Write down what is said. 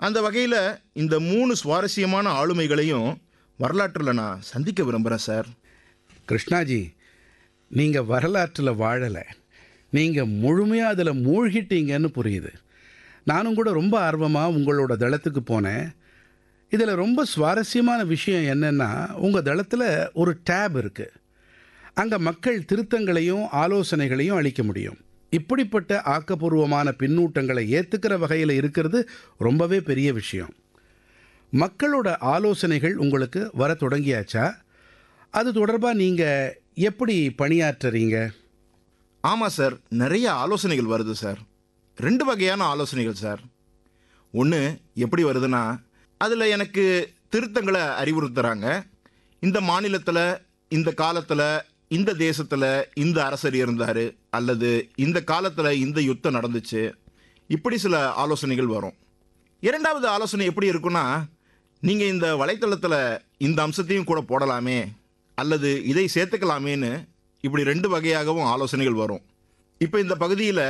அந்த வகையில் இந்த மூணு சுவாரஸ்யமான ஆளுமைகளையும் வரலாற்றில் நான் சந்திக்க விரும்புகிறேன் சார் கிருஷ்ணாஜி நீங்கள் வரலாற்றில் வாழலை நீங்கள் முழுமையாக அதில் மூழ்கிட்டீங்கன்னு புரியுது நானும் கூட ரொம்ப ஆர்வமாக உங்களோட தளத்துக்கு போனேன் இதில் ரொம்ப சுவாரஸ்யமான விஷயம் என்னென்னா உங்கள் தளத்தில் ஒரு டேப் இருக்குது அங்கே மக்கள் திருத்தங்களையும் ஆலோசனைகளையும் அளிக்க முடியும் இப்படிப்பட்ட ஆக்கப்பூர்வமான பின்னூட்டங்களை ஏற்றுக்கிற வகையில் இருக்கிறது ரொம்பவே பெரிய விஷயம் மக்களோட ஆலோசனைகள் உங்களுக்கு வர தொடங்கியாச்சா அது தொடர்பாக நீங்கள் எப்படி பணியாற்றுறீங்க ஆமாம் சார் நிறைய ஆலோசனைகள் வருது சார் ரெண்டு வகையான ஆலோசனைகள் சார் ஒன்று எப்படி வருதுன்னா அதில் எனக்கு திருத்தங்களை அறிவுறுத்துகிறாங்க இந்த மாநிலத்தில் இந்த காலத்தில் இந்த தேசத்தில் இந்த அரசர் இருந்தார் அல்லது இந்த காலத்தில் இந்த யுத்தம் நடந்துச்சு இப்படி சில ஆலோசனைகள் வரும் இரண்டாவது ஆலோசனை எப்படி இருக்குன்னா நீங்கள் இந்த வலைத்தளத்தில் இந்த அம்சத்தையும் கூட போடலாமே அல்லது இதை சேர்த்துக்கலாமேன்னு இப்படி ரெண்டு வகையாகவும் ஆலோசனைகள் வரும் இப்போ இந்த பகுதியில்